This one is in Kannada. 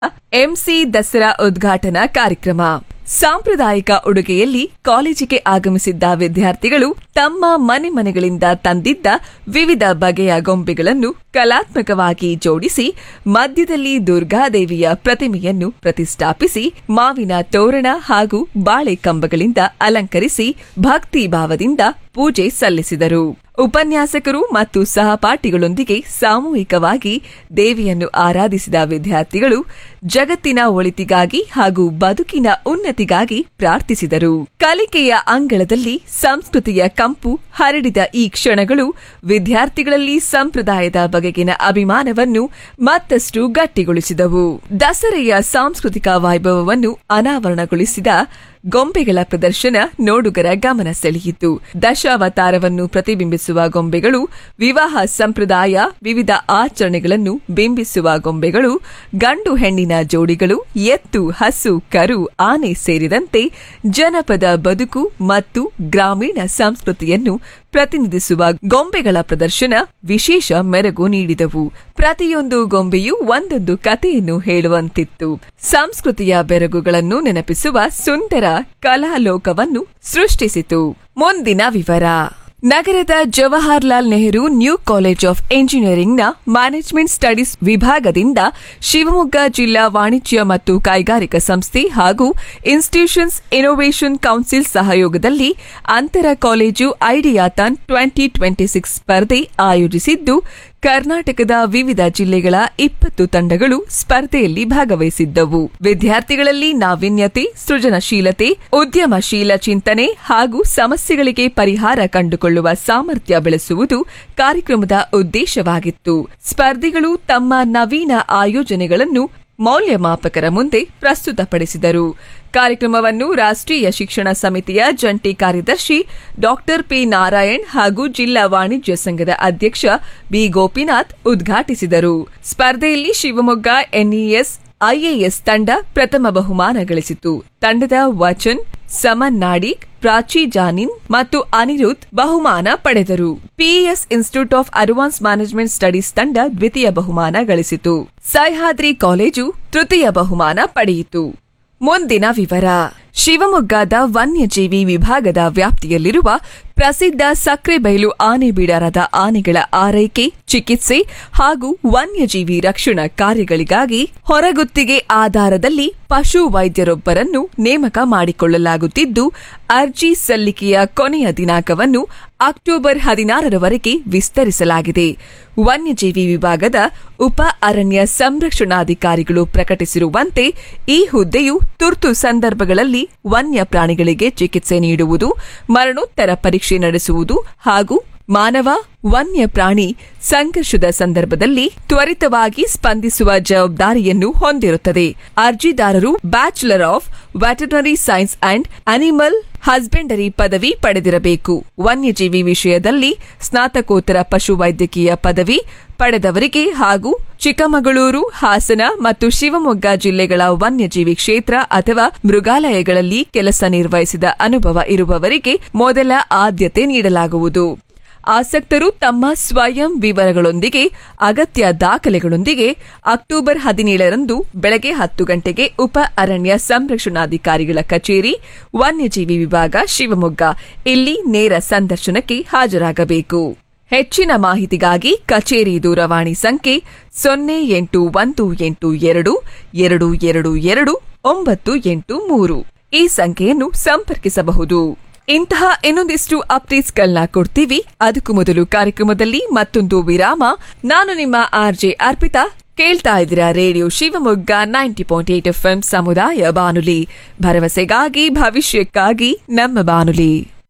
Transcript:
ಎಂಸಿ ದಸರಾ ಉದ್ಘಾಟನಾ ಕಾರ್ಯಕ್ರಮ ಸಾಂಪ್ರದಾಯಿಕ ಉಡುಗೆಯಲ್ಲಿ ಕಾಲೇಜಿಗೆ ಆಗಮಿಸಿದ್ದ ವಿದ್ಯಾರ್ಥಿಗಳು ತಮ್ಮ ಮನೆ ಮನೆಗಳಿಂದ ತಂದಿದ್ದ ವಿವಿಧ ಬಗೆಯ ಗೊಂಬೆಗಳನ್ನು ಕಲಾತ್ಮಕವಾಗಿ ಜೋಡಿಸಿ ಮಧ್ಯದಲ್ಲಿ ದುರ್ಗಾದೇವಿಯ ಪ್ರತಿಮೆಯನ್ನು ಪ್ರತಿಷ್ಠಾಪಿಸಿ ಮಾವಿನ ತೋರಣ ಹಾಗೂ ಬಾಳೆ ಕಂಬಗಳಿಂದ ಅಲಂಕರಿಸಿ ಭಕ್ತಿ ಭಾವದಿಂದ ಪೂಜೆ ಸಲ್ಲಿಸಿದರು ಉಪನ್ಯಾಸಕರು ಮತ್ತು ಸಹಪಾಠಿಗಳೊಂದಿಗೆ ಸಾಮೂಹಿಕವಾಗಿ ದೇವಿಯನ್ನು ಆರಾಧಿಸಿದ ವಿದ್ಯಾರ್ಥಿಗಳು ಜಗತ್ತಿನ ಒಳಿತಿಗಾಗಿ ಹಾಗೂ ಬದುಕಿನ ಉನ್ನತಿಗಾಗಿ ಪ್ರಾರ್ಥಿಸಿದರು ಕಲಿಕೆಯ ಅಂಗಳದಲ್ಲಿ ಸಂಸ್ಕೃತಿಯ ಕಂಪು ಹರಡಿದ ಈ ಕ್ಷಣಗಳು ವಿದ್ಯಾರ್ಥಿಗಳಲ್ಲಿ ಸಂಪ್ರದಾಯದ ಬಗೆಗಿನ ಅಭಿಮಾನವನ್ನು ಮತ್ತಷ್ಟು ಗಟ್ಟಿಗೊಳಿಸಿದವು ದಸರೆಯ ಸಾಂಸ್ಕೃತಿಕ ವೈಭವವನ್ನು ಅನಾವರಣಗೊಳಿಸಿದ ಗೊಂಬೆಗಳ ಪ್ರದರ್ಶನ ನೋಡುಗರ ಗಮನ ಸೆಳೆಯಿತು ದಶಾವತಾರವನ್ನು ಪ್ರತಿಬಿಂಬಿಸುವ ಗೊಂಬೆಗಳು ವಿವಾಹ ಸಂಪ್ರದಾಯ ವಿವಿಧ ಆಚರಣೆಗಳನ್ನು ಬಿಂಬಿಸುವ ಗೊಂಬೆಗಳು ಗಂಡು ಹೆಣ್ಣಿನ ಜೋಡಿಗಳು ಎತ್ತು ಹಸು ಕರು ಆನೆ ಸೇರಿದಂತೆ ಜನಪದ ಬದುಕು ಮತ್ತು ಗ್ರಾಮೀಣ ಸಂಸ್ಕೃತಿಯನ್ನು ಪ್ರತಿನಿಧಿಸುವ ಗೊಂಬೆಗಳ ಪ್ರದರ್ಶನ ವಿಶೇಷ ಮೆರುಗು ನೀಡಿದವು ಪ್ರತಿಯೊಂದು ಗೊಂಬೆಯೂ ಒಂದೊಂದು ಕಥೆಯನ್ನು ಹೇಳುವಂತಿತ್ತು ಸಂಸ್ಕೃತಿಯ ಬೆರಗುಗಳನ್ನು ನೆನಪಿಸುವ ಸುಂದರ ಕಲಾಲೋಕವನ್ನು ಸೃಷ್ಟಿಸಿತು ಮುಂದಿನ ವಿವರ ನಗರದ Jawaharlal Nehru new college of ಎಂಜಿನಿಯರಿಂಗ್ನ ಮ್ಯಾನೇಜ್ಮೆಂಟ್ ಸ್ಟಡೀಸ್ ವಿಭಾಗದಿಂದ ಶಿವಮೊಗ್ಗ ಜಿಲ್ಲಾ ವಾಣಿಜ್ಯ ಮತ್ತು ಕೈಗಾರಿಕಾ ಸಂಸ್ಥೆ ಹಾಗೂ ಇನ್ಸ್ಟಿಟ್ಯೂಷನ್ಸ್ ಇನೋವೇಷನ್ ಕೌನ್ಸಿಲ್ ಸಹಯೋಗದಲ್ಲಿ ಅಂತರ college ideathon twenty twenty six ಸ್ಪರ್ಧೆ ಆಯೋಜಿಸಿದ್ದು ಕರ್ನಾಟಕದ ವಿವಿಧ ಜಿಲ್ಲೆಗಳ ಇಪ್ಪತ್ತು ತಂಡಗಳು ಸ್ಪರ್ಧೆಯಲ್ಲಿ ಭಾಗವಹಿಸಿದ್ದವು ವಿದ್ಯಾರ್ಥಿಗಳಲ್ಲಿ ನಾವೀನ್ಯತೆ ಸೃಜನಶೀಲತೆ ಉದ್ಯಮಶೀಲ ಚಿಂತನೆ ಹಾಗೂ ಸಮಸ್ಯೆಗಳಿಗೆ ಪರಿಹಾರ ಕಂಡುಕೊಳ್ಳುವ ಸಾಮರ್ಥ್ಯ ಬೆಳೆಸುವುದು ಕಾರ್ಯಕ್ರಮದ ಉದ್ದೇಶವಾಗಿತ್ತು ಸ್ಪರ್ಧಿಗಳು ತಮ್ಮ ನವೀನ ಆಯೋಜನೆಗಳನ್ನು ಮೌಲ್ಯಮಾಪಕರ ಮುಂದೆ ಪ್ರಸ್ತುತಪಡಿಸಿದರು ಕಾರ್ಯಕ್ರಮವನ್ನು ರಾಷ್ಟ್ರೀಯ ಶಿಕ್ಷಣ ಸಮಿತಿಯ ಜಂಟಿ ಕಾರ್ಯದರ್ಶಿ ಡಾಕ್ಟರ್ ಪಿ ನಾರಾಯಣ್ ಹಾಗೂ ಜಿಲ್ಲಾ ವಾಣಿಜ್ಯ ಸಂಘದ ಅಧ್ಯಕ್ಷ ಬಿ ಗೋಪಿನಾಥ್ ಉದ್ಘಾಟಿಸಿದರು ಸ್ಪರ್ಧೆಯಲ್ಲಿ ಶಿವಮೊಗ್ಗ ಎನ್ಇಎಸ್ ಐಎಎಸ್ ತಂಡ ಪ್ರಥಮ ಬಹುಮಾನ ಗಳಿಸಿತು ತಂಡದ ವಚನ್ ಸಮನ್ ನಾಡಿಗ್ ಪ್ರಾಚಿ ಜಾನಿನ್ ಮತ್ತು ಅನಿರುದ್ಧ್ ಬಹುಮಾನ ಪಡೆದರು PES institute of advance management studies ತಂಡ ದ್ವಿತೀಯ ಬಹುಮಾನ ಗಳಿಸಿತು ಸಹ್ಯಾದ್ರಿ ಕಾಲೇಜು ತೃತೀಯ ಬಹುಮಾನ ಪಡೆಯಿತು ಮುಂದಿನ ವಿವರ ಶಿವಮೊಗ್ಗದ ವನ್ಯಜೀವಿ ವಿಭಾಗದ ವ್ಯಾಪ್ತಿಯಲ್ಲಿರುವ ಪ್ರಸಿದ್ಧ ಸಕ್ರೆಬೈಲು ಆನೆ ಬಿಡಾರದ ಆನೆಗಳ ಆರೈಕೆ ಚಿಕಿತ್ಸೆ ಹಾಗೂ ವನ್ಯಜೀವಿ ರಕ್ಷಣಾ ಕಾರ್ಯಗಳಿಗಾಗಿ ಹೊರಗುತ್ತಿಗೆ ಆಧಾರದಲ್ಲಿ ಪಶು ವೈದ್ಯರೊಬ್ಬರನ್ನು ನೇಮಕ ಮಾಡಿಕೊಳ್ಳಲಾಗುತ್ತಿದ್ದು ಅರ್ಜಿ ಸಲ್ಲಿಕೆಯ ಕೊನೆಯ ದಿನಾಂಕವನ್ನು ಅಕ್ಟೋಬರ್ ಹದಿನಾರರವರೆಗೆ ವಿಸ್ತರಿಸಲಾಗಿದೆ ವನ್ಯಜೀವಿ ವಿಭಾಗದ ಉಪ ಅರಣ್ಯ ಸಂರಕ್ಷಣಾಧಿಕಾರಿಗಳು ಪ್ರಕಟಿಸಿರುವಂತೆ ಈ ಹುದ್ದೆಯು ತುರ್ತು ಸಂದರ್ಭಗಳಲ್ಲಿ ವನ್ಯ ಪ್ರಾಣಿಗಳಿಗೆ ಚಿಕಿತ್ಸೆ ನೀಡುವುದು ಮರಣೋತ್ತರ ಪರೀಕ್ಷೆ ನಡೆಸುವುದು ಹಾಗೂ ಮಾನವ ವನ್ಯ ಪ್ರಾಣಿ ಸಂಘರ್ಷದ ಸಂದರ್ಭದಲ್ಲಿ ತ್ವರಿತವಾಗಿ ಸ್ಪಂದಿಸುವ ಜವಾಬ್ದಾರಿಯನ್ನು ಹೊಂದಿರುತ್ತದೆ ಅರ್ಜಿದಾರರು bachelor of veterinary science and animal husbandry ಪದವಿ ಪಡೆದಿರಬೇಕು ವನ್ಯಜೀವಿ ವಿಷಯದಲ್ಲಿ ಸ್ನಾತಕೋತ್ತರ ಪಶುವೈದ್ಯಕೀಯ ಪದವಿ ಪಡೆದವರಿಗೆ ಹಾಗೂ ಚಿಕ್ಕಮಗಳೂರು ಹಾಸನ ಮತ್ತು ಶಿವಮೊಗ್ಗ ಜಿಲ್ಲೆಗಳ ವನ್ಯಜೀವಿ ಕ್ಷೇತ್ರ ಅಥವಾ ಮೃಗಾಲಯಗಳಲ್ಲಿ ಕೆಲಸ ನಿರ್ವಹಿಸಿದ ಅನುಭವ ಇರುವವರಿಗೆ ಮೊದಲ ಆದ್ಯತೆ ನೀಡಲಾಗುವುದು ಆಸಕ್ತರು ತಮ್ಮ ಸ್ವಯಂ ವಿವರಗಳೊಂದಿಗೆ ಅಗತ್ಯ ದಾಖಲೆಗಳೊಂದಿಗೆ ಅಕ್ಟೋಬರ್ ಹದಿನೇಳರಂದು ಬೆಳಗ್ಗೆ ಹತ್ತು ಗಂಟೆಗೆ ಉಪ ಅರಣ್ಯ ಸಂರಕ್ಷಣಾಧಿಕಾರಿಗಳ ಕಚೇರಿ ವನ್ಯಜೀವಿ ವಿಭಾಗ ಶಿವಮೊಗ್ಗ ಇಲ್ಲಿ ನೇರ ಸಂದರ್ಶನಕ್ಕೆ ಹಾಜರಾಗಬೇಕು ಹೆಚ್ಚಿನ ಮಾಹಿತಿಗಾಗಿ ಕಚೇರಿ ದೂರವಾಣಿ ಸಂಖ್ಯೆ ಸೊನ್ನೆ ಎಂಟು ಒಂದು ಎಂಟು ಎರಡು ಎರಡು ಎರಡು ಎರಡು ಒಂಬತ್ತು ಎಂಟು ಮೂರು ಈ ಸಂಖ್ಯೆಯನ್ನು ಸಂಪರ್ಕಿಸಬಹುದು ಇಂತಹ ಇನ್ನೊಂದಿಷ್ಟು ಅಪ್ಡೇಟ್ಸ್ಗಳನ್ನ ಕೊಡ್ತೀವಿ ಅದಕ್ಕೂ ಮೊದಲು ಕಾರ್ಯಕ್ರಮದಲ್ಲಿ ಮತ್ತೊಂದು ವಿರಾಮ ನಾನು ನಿಮ್ಮ ಆರ್ಜೆ ಅರ್ಪಿತಾ ಕೇಳ್ತಾ ಇದ್ದೀರಾ radio Shivamogga ninety point eight F ಸಮುದಾಯ ಬಾನುಲಿ ಭರವಸೆಗಾಗಿ ಭವಿಷ್ಯಕ್ಕಾಗಿ ನಮ್ಮ ಬಾನುಲಿ